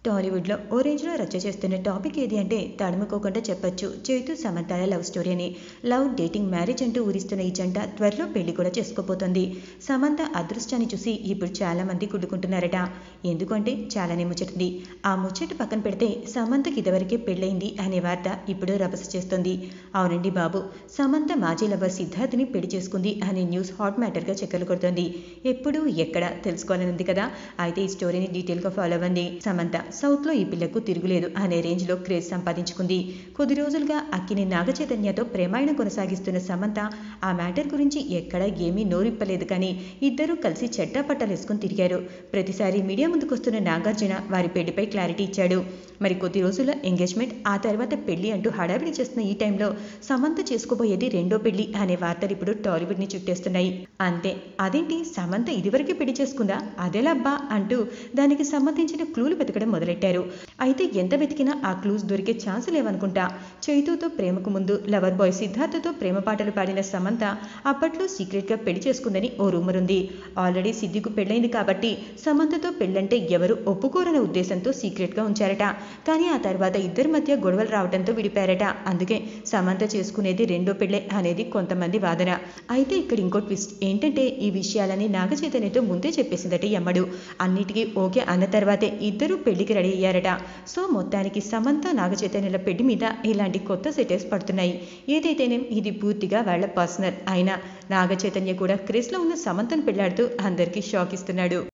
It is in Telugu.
టాలీవుడ్లో ఓ రేంజ్లో రచ్చ చేస్తున్న టాపిక్ ఏది అంటే తడుముకోకుండా చెప్పొచ్చు చైతు సమంతాల లవ్ స్టోరీ అని లవ్ డేటింగ్ మ్యారేజ్ అంటూ ఊరిస్తున్న ఈ జంట త్వరలో పెళ్లి కూడా చేసుకోబోతోంది సమంత అదృష్టాన్ని చూసి ఇప్పుడు చాలా మంది కుడుకుంటున్నారట ఎందుకంటే చాలానే ముచ్చటింది ఆ ముచ్చట పక్కన పెడితే సమంతకి ఇదివరకే పెళ్ళైంది అనే వార్త ఇప్పుడు రభస చేస్తోంది అవునండి బాబు సమంత మాజీ లవర్ సిద్ధార్థ్ని పెళ్లి చేసుకుంది అనే న్యూస్ హాట్ మ్యాటర్గా చెక్కలు కొడుతోంది ఎప్పుడు ఎక్కడ తెలుసుకోవాలని ఉంది కదా అయితే ఈ స్టోరీని డీటెయిల్గా ఫాలో అవ్వండి సమంత సౌత్లో ఈ పిల్లకు తిరుగులేదు అనే రేంజ్లో క్రేజ్ సంపాదించుకుంది కొద్ది రోజులుగా అక్కిని నాగచైతన్యతో ప్రేమాయణం కొనసాగిస్తున్న సమంత ఆ మ్యాటర్ గురించి ఎక్కడా ఏమీ నోరిప్పలేదు కానీ ఇద్దరూ కలిసి చెట్టాపట్టాలు వేసుకుని తిరిగారు ప్రతిసారి మీడియా ముందుకొస్తున్న నాగార్జున వారి పెళ్లిపై క్లారిటీ ఇచ్చాడు మరి కొద్ది రోజుల ఎంగేజ్మెంట్ ఆ తర్వాత పెళ్లి అంటూ హడావిడి చేస్తున్న ఈ టైంలో సమంత చేసుకోబోయేది రెండో పెళ్లి అనే వార్తలు ఇప్పుడు టాలీవుడ్ని చుట్టేస్తున్నాయి అంతే అదేంటి సమంత ఇదివరకే పెళ్లి చేసుకుందా అదేలబ్బా అంటూ దానికి సంబంధించిన క్లూలు వెతకడం మొదలెట్టారు అయితే ఎంత వెతికినా ఆ క్లూస్ దొరికే ఛాన్స్ లేవనుకుంటా చైతుతో ప్రేమకు ముందు లవర్ బాయ్ సిద్ధార్థతో ప్రేమ పాటలు పాడిన సమంత అప్పట్లో సీక్రెట్గా పెళ్లి చేసుకుందని ఓ రూమర్ ఉంది ఆల్రెడీ సిద్ధికు పెళ్ళైంది కాబట్టి సమంతతో పెళ్ళంటే ఎవరు ఒప్పుకోరన్న ఉద్దేశంతో సీక్రెట్గా ఉంచారట కానీ ఆ తర్వాత ఇద్దరి మధ్య గొడవలు రావడంతో విడిపారట అందుకే సమంత చేసుకునేది రెండో పెళ్ళే అనేది కొంతమంది వాదన అయితే ఇక్కడ ఇంకో ట్విస్ట్ ఏంటంటే ఈ విషయాలని నాగచైతన్యతో ముందే చెప్పేసిందట ఈ అమ్మడు అన్నిటికీ ఓకే అన్న తర్వాతే ఇద్దరూ పెళ్లికి రెడీ అయ్యారట సో మొత్తానికి సమంత నాగచైతన్యుల పెళ్లి మీద ఇలాంటి కొత్త సెటర్స్ పడుతున్నాయి ఏదైతేనేం ఇది పూర్తిగా వాళ్ళ పర్సనల్ అయినా నాగచైతన్య కూడా క్రేజ్లో ఉన్న సమంతను పెళ్లాడుతూ అందరికీ షాక్ ఇస్తున్నాడు